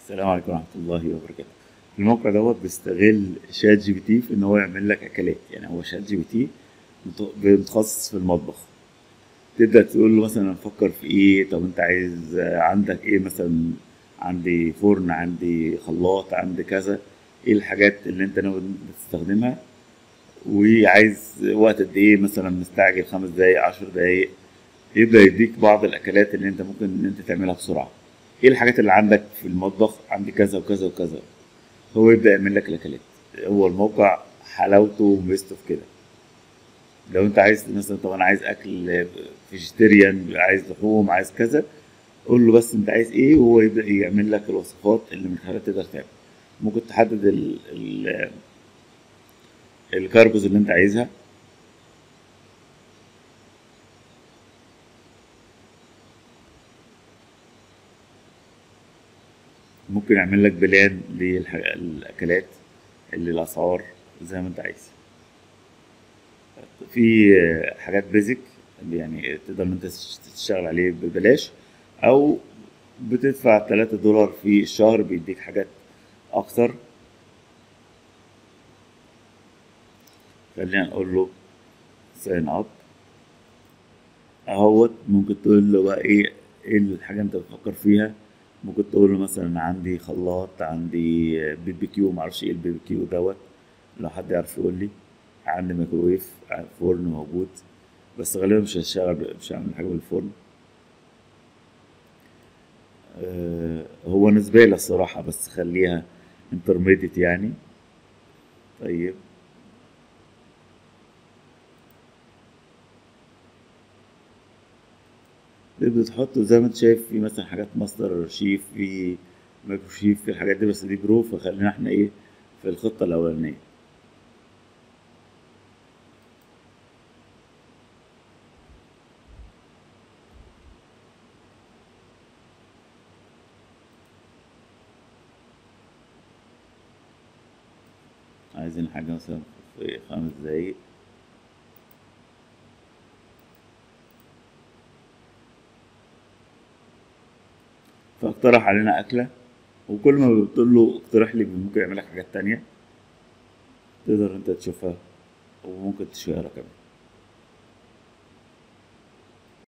السلام عليكم ورحمة الله وبركاته الموقع دوت بيستغل شات جي بي تي في ان هو يعمل لك اكلات يعني هو شات جي بي تي مت- متخصص في المطبخ تبدأ تقول له مثلا افكر في ايه طب انت عايز آه، عندك ايه مثلا عندي فرن عندي خلاط عندي كذا ايه الحاجات اللي انت ناوي تستخدمها وعايز وقت قد ايه مثلا مستعجل خمس دقايق عشر دقايق يبدأ يديك بعض الأكلات اللي أنت ممكن إن أنت تعملها بسرعة. إيه الحاجات اللي عندك في المطبخ؟ عندي كذا وكذا وكذا. هو يبدأ يعمل لك الأكلات. هو الموقع حلاوته وميزته في كده. لو أنت عايز مثلا طب أنا عايز أكل فيجيتيريان، عايز لحوم، عايز كذا، قول له بس أنت عايز إيه وهو يبدأ يعمل لك الوصفات اللي من خلالها تقدر تعمل. ممكن تحدد ال ال الكاربوز اللي أنت عايزها. ممكن يعمل لك بلان للأكلات اللي الأسعار زي ما أنت عايز في حاجات بيزك يعني تقدر إن أنت تشتغل عليه ببلاش أو بتدفع تلاتة دولار في الشهر بيديك حاجات أكتر خلينا نقول له ساين أب أهوت ممكن تقول له بقى إيه إيه الحاجة أنت بتفكر فيها ممكن تقول له مثلا عندي خلاط عندي بي بي كيو معرفش ايه البي بي كيو دوت لو حد يعرف يقول لي عندي ميكروويف فرن موجود بس غالبا مش هشتغل مش هعمل حاجه بالفرن آه هو نسبية الصراحة بس خليها انترميديت يعني طيب تقدر تحط زي ما انت شايف في مثلا حاجات ماستر شيف في مايكرو شيف في الحاجات دي بس دي برو فخلينا احنا ايه في الخطة الأولانية عايزين حاجة مثلا في خمس دقايق فاقترح علينا أكلة وكل ما بتقول له اقترح لي ممكن يعمل لك حاجات تانية تقدر انت تشوفها وممكن تشيرها كمان